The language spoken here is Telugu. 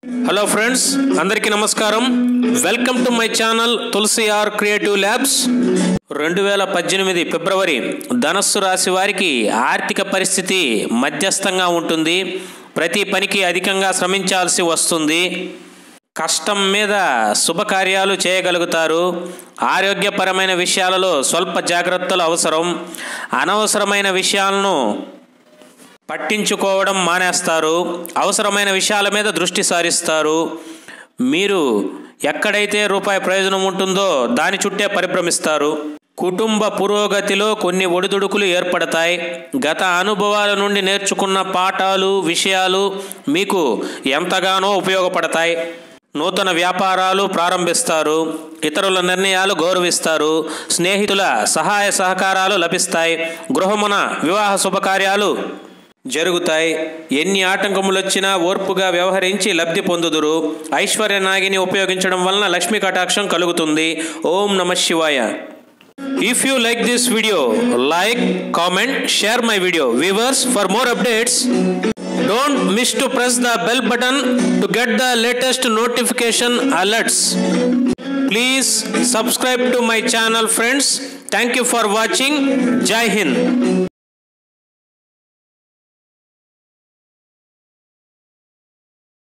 హలో ఫ్రెండ్స్ అందరికీ నమస్కారం welcome to my channel Tulasi R creative labs రెండు వేల పద్దెనిమిది ఫిబ్రవరి ధనస్సు రాశి వారికి ఆర్థిక పరిస్థితి మధ్యస్థంగా ఉంటుంది ప్రతి పనికి అధికంగా శ్రమించాల్సి వస్తుంది కష్టం మీద శుభకార్యాలు చేయగలుగుతారు ఆరోగ్యపరమైన విషయాలలో స్వల్ప జాగ్రత్తలు అవసరం అనవసరమైన విషయాలను పట్టించుకోవడం మానేస్తారు అవసరమైన విషయాల మీద దృష్టి సారిస్తారు మీరు ఎక్కడైతే రూపాయి ప్రయోజనం ఉంటుందో దాని చుట్టే పరిభ్రమిస్తారు కుటుంబ పురోగతిలో కొన్ని ఒడిదుడుకులు ఏర్పడతాయి గత అనుభవాల నుండి నేర్చుకున్న పాఠాలు విషయాలు మీకు ఎంతగానో ఉపయోగపడతాయి నూతన వ్యాపారాలు ప్రారంభిస్తారు ఇతరుల నిర్ణయాలు గౌరవిస్తారు స్నేహితుల సహాయ సహకారాలు లభిస్తాయి గృహమున వివాహ శుభకార్యాలు జరుగుతాయి ఎన్ని ఆటంకములు వచ్చినా ఓర్పుగా వ్యవహరించి లబ్ధి పొందుదురు ఐశ్వర్య నాగిని ఉపయోగించడం వలన లక్ష్మీ కటాక్షం కలుగుతుంది ఓం నమ శివాయ if you like this video like comment share my video viewers for more updates don't miss to press the bell button to get the latest notification alerts please subscribe to my channel friends thank you for watching జై హింద్